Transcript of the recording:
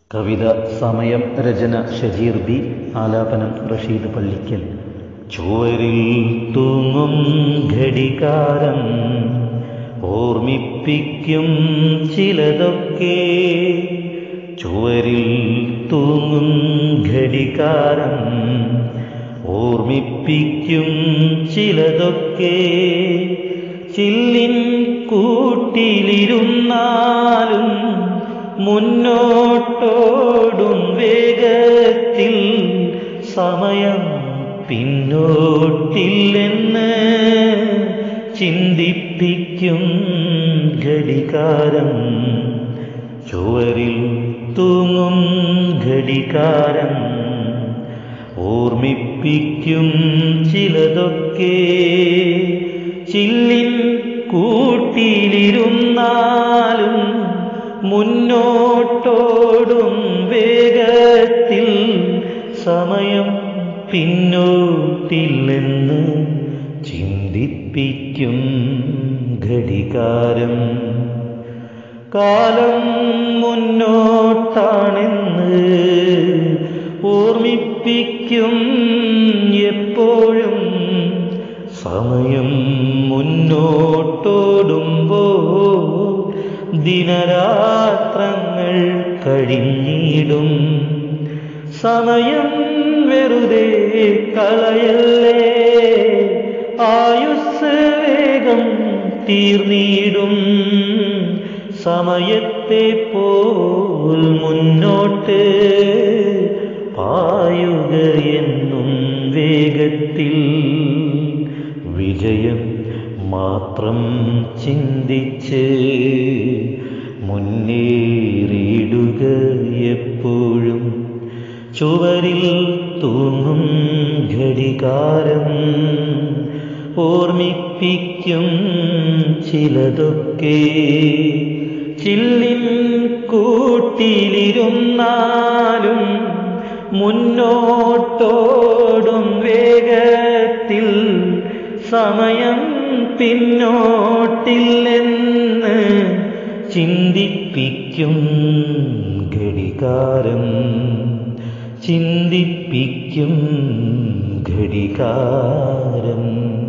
കവിത സമയം രചന ഷജീർ ബി ആലാപനം റഷീദ് പള്ളിക്കൽ ചുവരിൽ തൂങ്ങും ഘടികാരം ഓർമ്മിപ്പിക്കും ചിലതൊക്കെ ചുവരിൽ തൂങ്ങും ഘടികാരം ഓർമ്മിപ്പിക്കും ചിലതൊക്കെ ചില്ലിൻ കൂട്ടിലിരുന്നാലും മുന്നോട്ടോടും വേഗത്തിൽ സമയം പിന്നോട്ടില്ലെന്ന് ചിന്തിപ്പിക്കും ഘടികാരം ചുവരിൽ തൂങ്ങും ഘടികാരം ഓർമ്മിപ്പിക്കും ചിലതൊക്കെ ചില്ലിൻ കൂട്ടിലിരുന്നാലും മുന്നോട്ടോടും വേഗത്തിൽ സമയം പിന്നോട്ടില്ലെന്ന് ചിന്തിപ്പിക്കും ഘടികാരം കാലം മുന്നോട്ടാണെന്ന് ഓർമ്മിപ്പിക്കും എപ്പോഴും സമയം മുന്നോട്ടോടുമ്പോ ദിനരാത്രങ്ങൾ കഴിഞ്ഞിടും സമയം വെറുതെ കളയല്ലേ ആയുസ് വേഗം തീർന്നിടും സമയത്തെ പോൽ മുന്നോട്ട് പായുകയെന്നും വേഗത്തിൽ വിജയം മാത്രം ചിന്തിച്ച് മുന്നേറിയിടുക എപ്പോഴും ചുവരിൽ തൂങ്ങും ഘടികാരം ഓർമ്മിപ്പിക്കും ചിലതൊക്കെ ചില്ലിൻ കൂട്ടിലിരുന്നാലും മുന്നോട്ടോടും വേഗത്തിൽ സമയം പിന്നോട്ടില്ലെന്ന് ചിന്തിപ്പിക്കും ഘടികാരം ചിന്തിപ്പിക്കും ഘടികാരം